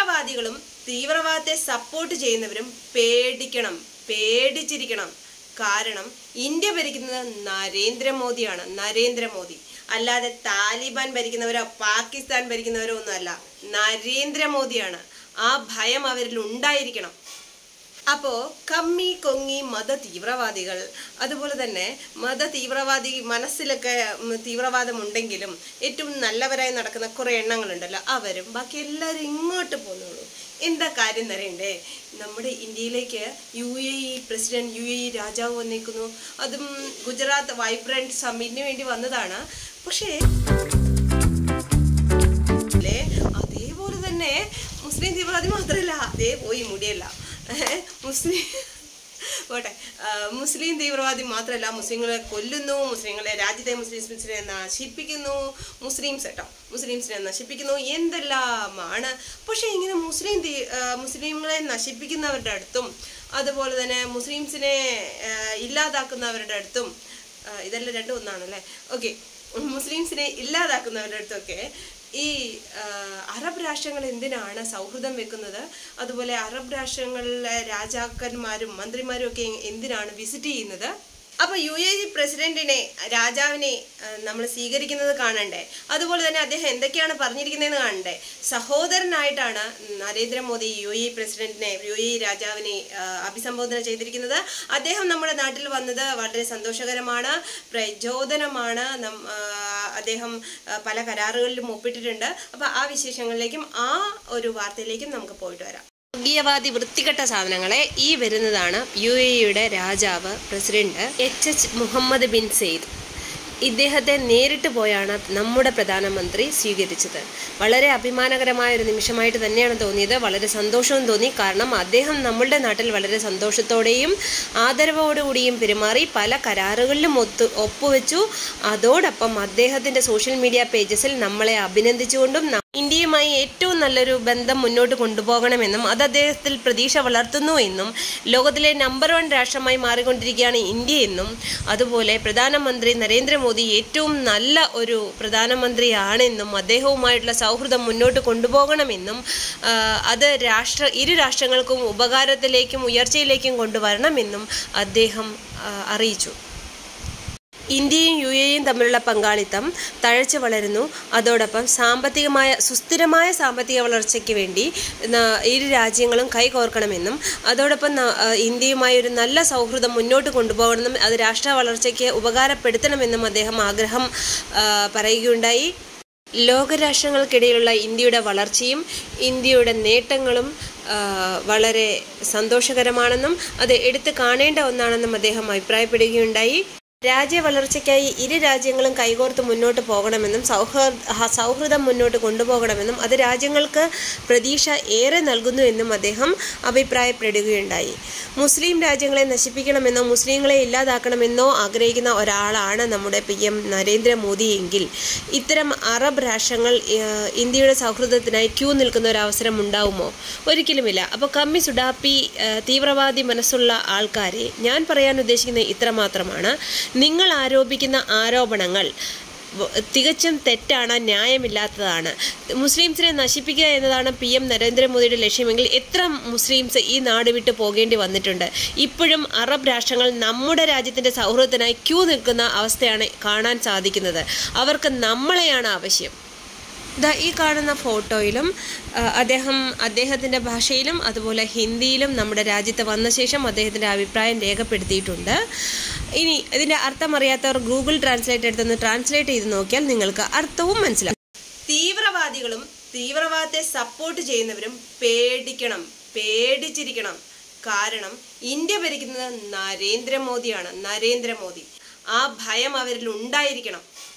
തീവ്രവാദികളും തീവ്രവാദത്തെ സപ്പോർട്ട് ചെയ്യുന്നവരും പേടിക്കണം പേടിച്ചിരിക്കണം കാരണം ഇന്ത്യ ഭരിക്കുന്നത് നരേന്ദ്രമോദിയാണ് നരേന്ദ്രമോദി അല്ലാതെ താലിബാൻ ഭരിക്കുന്നവരോ പാകിസ്ഥാൻ ഭരിക്കുന്നവരോ ഒന്നുമല്ല നരേന്ദ്രമോദിയാണ് ആ ഭയം അവരിൽ ഉണ്ടായിരിക്കണം അപ്പോ കമ്മി കൊങ്ങി മത തീവ്രവാദികൾ അതുപോലെ തന്നെ മത തീവ്രവാദി മനസ്സിലൊക്കെ ഉം, തീവ്രവാദം ഉണ്ടെങ്കിലും ഏറ്റവും നല്ലവരായി നടക്കുന്ന കുറെ എണ്ണങ്ങളുണ്ടല്ലോ അവരും ബാക്കി എല്ലാവരും ഇങ്ങോട്ട് പോന്നോളൂ എന്താ കാര്യം തരേണ്ടേ നമ്മുടെ ഇന്ത്യയിലേക്ക് U A E president U A E രാജാവ് വന്നേക്കുന്നു അതും ഗുജറാത്ത് വൈബ്രന്റ് സമ്മിറ്റിന് വേണ്ടി വന്നതാണ് പക്ഷേ അല്ലേ അതേപോലെ തന്നെ മുസ്ലിം തീവ്രവാദി മാത്രമല്ല അതേ പോയി മുടിയല്ല ഏഹ് മുസ്ലിം പോട്ടെ ആ, മുസ്ലിം തീവ്രവാദി മാത്രമല്ല മുസ്ലിങ്ങളെ കൊല്ലുന്നു മുസ്ലിങ്ങളെ രാജ്യത്തെ മുസ്ലിംസിനെ നശിപ്പിക്കുന്നു മുസ്ലിംസ് കേട്ടോ മുസ്ലിംസിനെ നശിപ്പിക്കുന്നു എന്തെല്ലാമാണ് പക്ഷേ ഇങ്ങനെ മുസ്ലിം തീ- ആ, മുസ്ലിങ്ങളെ നശിപ്പിക്കുന്നവരുടെ അടുത്തും അതുപോലെ തന്നെ മുസ്ലിംസിനെ ആ, ഇല്ലാതാക്കുന്നവരുടെ അടുത്തും ആ, ഇതെല്ലാം രണ്ടും ഒന്നാണല്ലേ ഓക്കെ മുസ്ലിംസിനെ ഇല്ലാതാക്കുന്നവരുടെ അടുത്തൊക്കെ ഈ ആ, അറബ് രാഷ്ട്രങ്ങൾ എന്തിനാണ് സൗഹൃദം വെക്കുന്നത് അതുപോലെ അറബ് രാഷ്ട്രങ്ങളിലെ രാജാക്കന്മാരും മന്ത്രിമാരും ഒക്കെ എന്തിനാണ് വിസിറ്റ് ചെയ്യുന്നത് അപ്പൊ യു എ ഇ പ്രസിഡന്റിനെ രാജാവിനെ നമ്മൾ സ്വീകരിക്കുന്നത് കാണണ്ടേ അതുപോലെ തന്നെ അദ്ദേഹം എന്തൊക്കെയാണ് പറഞ്ഞിരിക്കുന്നതെന്ന് കാണണ്ടേ സഹോദരനായിട്ടാണ് നരേന്ദ്രമോദി യു എ ഇ പ്രസിഡന്റിനെ യു എ ഇ രാജാവിനെ ആ, അഭിസംബോധന ചെയ്തിരിക്കുന്നത് അദ്ദേഹം നമ്മുടെ നാട്ടിൽ വന്നത് വളരെ സന്തോഷകരമാണ് പ്രചോദനമാണ് നം- ആ, അദ്ദേഹം ആ, പല കരാറുകളിലും ഒപ്പിട്ടിട്ടുണ്ട് അപ്പൊ ആ വിശേഷങ്ങളിലേക്കും ആ ഒരു വാർത്തയിലേക്കും നമുക്ക് പോയിട്ട് വരാം വർഗീയവാദി വൃത്തികെട്ട സാധനങ്ങളെ ഈ വരുന്നതാണ് യു എ ഇയുടെ രാജാവ് president H H Mohammed bin Zayed ഇദ്ദേഹത്തെ നേരിട്ട് പോയാണ് നമ്മുടെ പ്രധാനമന്ത്രി സ്വീകരിച്ചത് വളരെ അഭിമാനകരമായ ഒരു നിമിഷമായിട്ട് തന്നെയാണ് തോന്നിയത് വളരെ സന്തോഷവും തോന്നി കാരണം അദ്ദേഹം നമ്മളുടെ നാട്ടിൽ വളരെ സന്തോഷത്തോടെയും ആദരവോടുകൂടിയും പെരുമാറി പല കരാറുകളിലും ഒത്തു ഒപ്പുവെച്ചു അതോടൊപ്പം അദ്ദേഹത്തിന്റെ സോഷ്യൽ മീഡിയ പേജസിൽ നമ്മളെ അഭിനന്ദിച്ചുകൊണ്ടും ന- ഇന്ത്യയുമായി ഏറ്റവും നല്ലൊരു ബന്ധം മുന്നോട്ട് കൊണ്ടുപോകണമെന്നും അത് അദ്ദേഹത്തിൽ പ്രതീക്ഷ വളർത്തുന്നു എന്നും ലോകത്തിലെ നമ്പർ വൺ രാഷ്ട്രമായി മാറിക്കൊണ്ടിരിക്കുകയാണ് ഇന്ത്യ എന്നും അതുപോലെ പ്രധാനമന്ത്രി നരേന്ദ്രമോദി ഏറ്റവും നല്ല ഒരു പ്രധാനമന്ത്രിയാണെന്നും അദ്ദേഹവുമായിട്ടുള്ള സൗഹൃദം മുന്നോട്ട് കൊണ്ടുപോകണമെന്നും ആ, അത് രാഷ്ട്ര ഇരു രാഷ്ട്രങ്ങൾക്കും ഉപകാരത്തിലേക്കും ഉയർച്ചയിലേക്കും കൊണ്ടുവരണമെന്നും അദ്ദേഹം ആ, അറിയിച്ചു ഇന്ത്യയും യു എയും തമ്മിലുള്ള പങ്കാളിത്തം തഴച്ചു വളരുന്നു അതോടൊപ്പം സാമ്പത്തികമായ സുസ്ഥിരമായ സാമ്പത്തിക വളർച്ചയ്ക്ക് വേണ്ടി ന- ഇരു രാജ്യങ്ങളും കൈകോർക്കണമെന്നും അതോടൊപ്പം ന- ആ, ഇന്ത്യയുമായി ഒരു നല്ല സൗഹൃദം മുന്നോട്ട് കൊണ്ടുപോകണമെന്നും അത് രാഷ്ട്ര വളർച്ചയ്ക്ക് ഉപകാരപ്പെടുത്തണമെന്നും അദ്ദേഹം ആഗ്രഹം ആ, പറയുകയുണ്ടായി ലോകരാഷ്ട്രങ്ങൾക്കിടയിലുള്ള ഇന്ത്യയുടെ വളർച്ചയും ഇന്ത്യയുടെ നേട്ടങ്ങളും ആ, വളരെ സന്തോഷകരമാണെന്നും അത് എടുത്തു കാണേണ്ട ഒന്നാണെന്നും അദ്ദേഹം അഭിപ്രായപ്പെടുകയുണ്ടായി രാജ്യ വളർച്ചയ്ക്കായി ഇരു രാജ്യങ്ങളും കൈകോർത്ത് മുന്നോട്ട് പോകണമെന്നും സൗഹൃദ സൗഹൃദം മുന്നോട്ട് കൊണ്ടുപോകണമെന്നും അത് രാജ്യങ്ങൾക്ക് പ്രതീക്ഷ ഏറെ നൽകുന്നു എന്നും അദ്ദേഹം അഭിപ്രായപ്പെടുകയുണ്ടായി മുസ്ലിം രാജ്യങ്ങളെ നശിപ്പിക്കണമെന്നോ മുസ്ലിങ്ങളെ ഇല്ലാതാക്കണമെന്നോ ആഗ്രഹിക്കുന്ന ഒരാളാണ് നമ്മുടെ പി എം നരേന്ദ്രമോദി എങ്കിൽ ഇത്തരം അറബ് രാഷ്ട്രങ്ങൾ ഏഹ്, ഇന്ത്യയുടെ സൗഹൃദത്തിനായി ക്യൂ നിൽക്കുന്ന ഒരു അവസരം ഉണ്ടാവുമോ ഒരിക്കലുമില്ല അപ്പോൾ കമ്മി സുഡാപ്പി ഏഹ്, തീവ്രവാദി മനസ്സുള്ള ആൾക്കാരെ ഞാൻ പറയാൻ ഉദ്ദേശിക്കുന്നത് ഇത്ര മാത്രമാണ് നിങ്ങൾ ആരോപിക്കുന്ന ആരോപണങ്ങൾ വ- തികച്ചും തെറ്റാണ് ന്യായമില്ലാത്തതാണ് മുസ്ലിംസിനെ നശിപ്പിക്കുക എന്നതാണ് പി എം നരേന്ദ്രമോദിയുടെ ലക്ഷ്യമെങ്കിൽ എത്ര മുസ്ലിംസ് ഈ നാട് വിട്ട് പോകേണ്ടി വന്നിട്ടുണ്ട് ഇപ്പോഴും അറബ് രാഷ്ട്രങ്ങൾ നമ്മുടെ രാജ്യത്തിൻ്റെ സൗഹൃദത്തിനായി ക്യൂ നിൽക്കുന്ന അവസ്ഥയാണ് കാണാൻ സാധിക്കുന്നത് അവർക്ക് നമ്മളെയാണ് ആവശ്യം ദാ ഈ കാണുന്ന ഫോട്ടോയിലും ആ, അദ്ദേഹം അദ്ദേഹത്തിൻ്റെ ഭാഷയിലും അതുപോലെ ഹിന്ദിയിലും നമ്മുടെ രാജ്യത്ത് വന്ന ശേഷം അദ്ദേഹത്തിൻ്റെ അഭിപ്രായം രേഖപ്പെടുത്തിയിട്ടുണ്ട് ഇനി ഇതിൻ്റെ അർത്ഥം അറിയാത്തവർ ഗൂഗിൾ ട്രാൻസ്ലേറ്റ് എടുത്തൊന്ന് ട്രാൻസ്ലേറ്റ് ചെയ്ത് നോക്കിയാൽ നിങ്ങൾക്ക് അർത്ഥവും മനസ്സിലാവും തീവ്രവാദികളും തീവ്രവാദത്തെ സപ്പോർട്ട് ചെയ്യുന്നവരും പേടിക്കണം പേടിച്ചിരിക്കണം കാരണം ഇന്ത്യ ഭരിക്കുന്നത് നരേന്ദ്രമോദിയാണ് നരേന്ദ്രമോദി ആ ഭയം അവരിൽ ഉണ്ടായിരിക്കണം